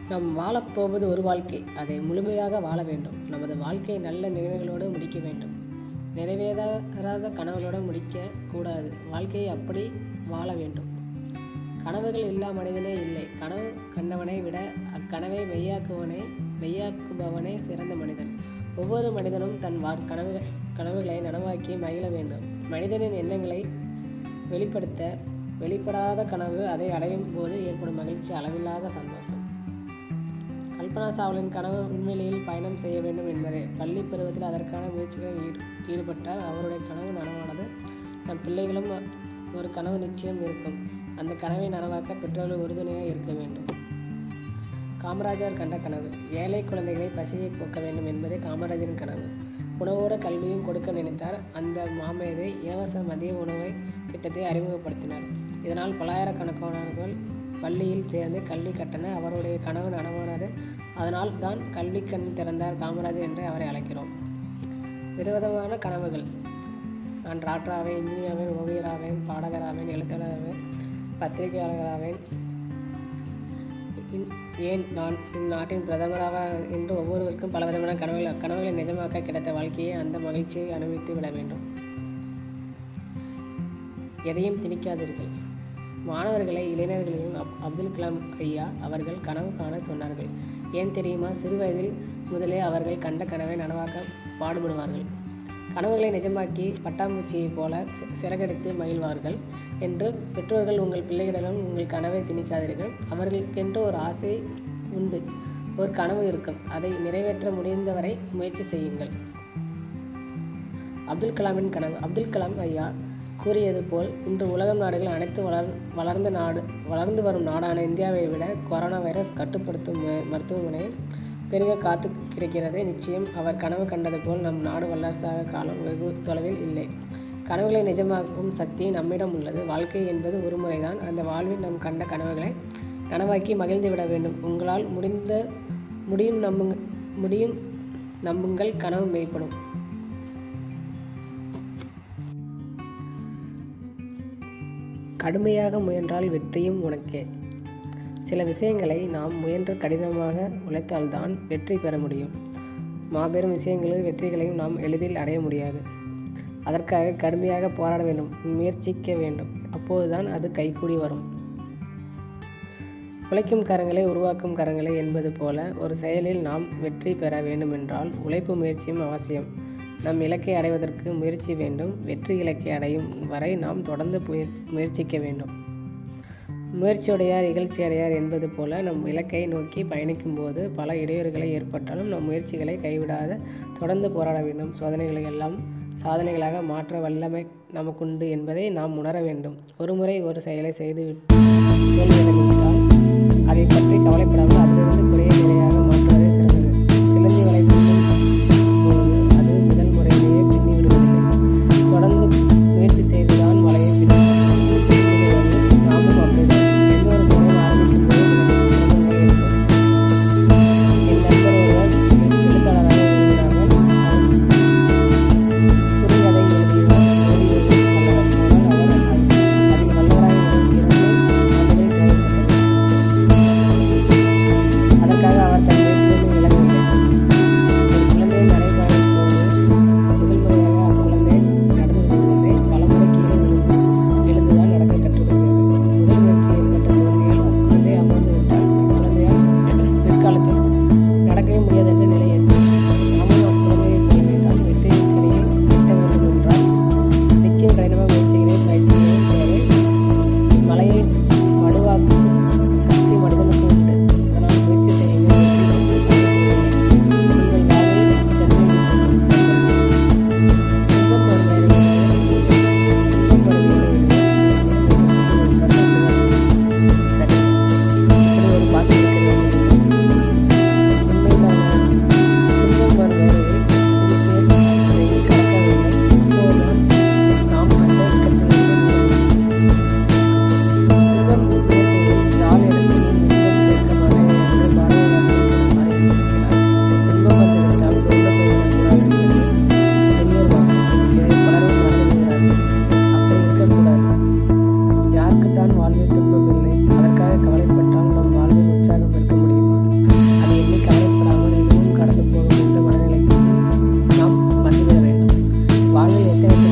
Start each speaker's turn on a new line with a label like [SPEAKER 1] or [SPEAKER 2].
[SPEAKER 1] நாம் வாழப்போவது ஒரு வாழ்க்கை அதை முழுமையாக வாழ வேண்டும் நமது வாழ்க்கையை நல்ல நினைவுகளோடு முடிக்க வேண்டும் நிறைவேறாத கனவுகளோடு முடிக்க கூடாது வாழ்க்கையை அப்படி வாழ வேண்டும் கனவுகள் இல்லா மனிதனே இல்லை கனவு கண்டவனை விட அக்கனவை மெய்யாக்குவனை மெய்யாக்குபவனே சிறந்த மனிதன் ஒவ்வொரு மனிதனும் தன் வா கனவு கனவுகளை நனவாக்கி மகிழ வேண்டும் மனிதனின் எண்ணங்களை வெளிப்படுத்த வெளிப்படாத கனவு அதை அடையும் போது ஏற்படும் மகிழ்ச்சி அளவில்லாத சந்தோஷம் கல்பனா சாவ்லின் கனவு விண்வெளியில் பயணம் செய்ய வேண்டும் என்பதே பள்ளி பருவத்தில் அதற்கான முயற்சிகளில் ஈடு ஈடுபட்டால் அவருடைய கனவு நனவானது நம் பிள்ளைகளும் ஒரு கனவு நிச்சயம் இருக்கும் அந்த கனவை நனவாக்க பெற்றோர்கள் உறுதுணையாக இருக்க வேண்டும் காமராஜர் கண்ட கனவு ஏழை குழந்தைகளை பசியை போக்க வேண்டும் என்பதே காமராஜரின் கனவு உணவோட கல்வியும் கொடுக்க நினைத்தார் அந்த மாமேதை இலவச மதிய உணவை திட்டத்தை அறிமுகப்படுத்தினார் இதனால் பல்லாயிரக்கணக்கானவர்கள் பள்ளியில் சேர்ந்து கல்வி கட்டண அவருடைய கனவு நனவானது அதனால் தான் கல்வி கண் திறந்தார் காமராஜர் என்று அவரை அழைக்கிறோம் விதவிதமான கனவுகள் நான் டாக்டராவேன் இன்ஜினியராவேன் ஓவியராவேன் பாடகராவேன் எழுத்தாளராவேன் பத்திரிகையாளராவேன் ஏன் நான் இந்நாட்டின் பிரதமராக என்று ஒவ்வொருவருக்கும் பலவிதமான கனவுகள் அக்கனவுகளை நிஜமாக்க கிடைத்த வாழ்க்கையை அந்த மகிழ்ச்சியை அனுபவித்து விட வேண்டும் எதையும் திணிக்காதீர்கள் மாணவர்களை இளைஞர்களையும் அப் அப்துல் கலாம் ஐயா அவர்கள் கனவு காண சொன்னார்கள் ஏன் தெரியுமா சிறுவயதில் முதலே அவர்கள் கண்ட கனவை நனவாக்க பாடுபடுவார்கள் கனவுகளை நிஜமாக்கி பட்டாம்பூச்சியைப் போல சிறகடித்து மகிழ்வார்கள் என்று பெற்றோர்கள் உங்கள் பிள்ளைகளிடம் உங்கள் கனவை திணிக்காதீர்கள் அவர்களுக்கென்று ஒரு ஆசை உண்டு ஒரு கனவு இருக்கும் அதை நிறைவேற்ற முடிந்தவரை முயற்சி செய்யுங்கள் அப்துல் கலாமின் கனவு அப்துல் கலாம் ஐயா கூறியது போல் இன்று உலகம் நாடுகள் அனைத்து வளர் வளர்ந்த நாடு வளர்ந்து வரும் நாடான இந்தியாவை விட கொரோனா வைரஸ் கட்டுப்படுத்தும் மருத்துவமனை பெருக காத்து கிடைக்கிறது நிச்சயம் அவர் கனவு கண்டது போல் நம் நாடு வல்லரசாக காலம் வெகு தொலைவில் இல்லை கனவுகளை நிஜமாக்கும் சக்தி நம்மிடம் உள்ளது வாழ்க்கை என்பது ஒரு முறைதான் அந்த வாழ்வில் நாம் கண்ட கனவுகளை கனவாக்கி மகிழ்ந்து விட வேண்டும் உங்களால் முடிந்த முடியும் நம்புங்க முடியும் நம்புங்கள் கனவு மெய்ப்படும் கடுமையாக முயன்றால் வெற்றியும் உனக்கே சில விஷயங்களை நாம் முயன்று கடினமாக உழைத்தால்தான் வெற்றி பெற முடியும் மாபெரும் விஷயங்களில் வெற்றிகளையும் நாம் எளிதில் அடைய முடியாது அதற்காக கடுமையாக போராட வேண்டும் முயற்சிக்க வேண்டும் அப்போதுதான் அது கைகூடி வரும் உழைக்கும் கரங்களை உருவாக்கும் கரங்களை என்பது போல ஒரு செயலில் நாம் வெற்றி பெற வேண்டுமென்றால் உழைப்பு முயற்சியும் அவசியம் நம் இலக்கை அடைவதற்கு முயற்சி வேண்டும் வெற்றி இலக்கை அடையும் வரை நாம் தொடர்ந்து முயற்சிக்க வேண்டும் முயற்சியுடையார் இகழ்ச்சியடையார் என்பது போல நம் இலக்கை நோக்கி பயணிக்கும் போது பல இடையூறுகளை ஏற்பட்டாலும் நம் முயற்சிகளை கைவிடாத தொடர்ந்து போராட வேண்டும் சோதனைகளை எல்லாம் சாதனைகளாக மாற்ற வல்லமை நமக்குண்டு என்பதை நாம் உணர வேண்டும் ஒருமுறை ஒரு செயலை செய்து தோல்வியடைந்துவிட்டால் அதை பற்றி கவலைப்படாமல் அதிலிருந்து குறைய நிலையாக மாற்றுவதே சிறந்தது சிலந்தி வலை போது அது முதல் முறையிலேயே பின்னி விடுவதில்லை தொடர்ந்து முயற்சி செய்துதான் வலையை பின்னும் நாமும் அப்படிதான் எந்த ஒரு தொழில் ஆரம்பிக்கும் போது என் நண்பர் ஒருவர் எழுத்தாளராக விரும்பினார்கள் குறுங்கதை எழுதியுள்ளார் ஓடியது அல்லவர் அவர் அதில் வல்லவராக இரண்டு ஆண்டுகள் தேவைப்பட்டது அதற்காக அவர் எத்தனை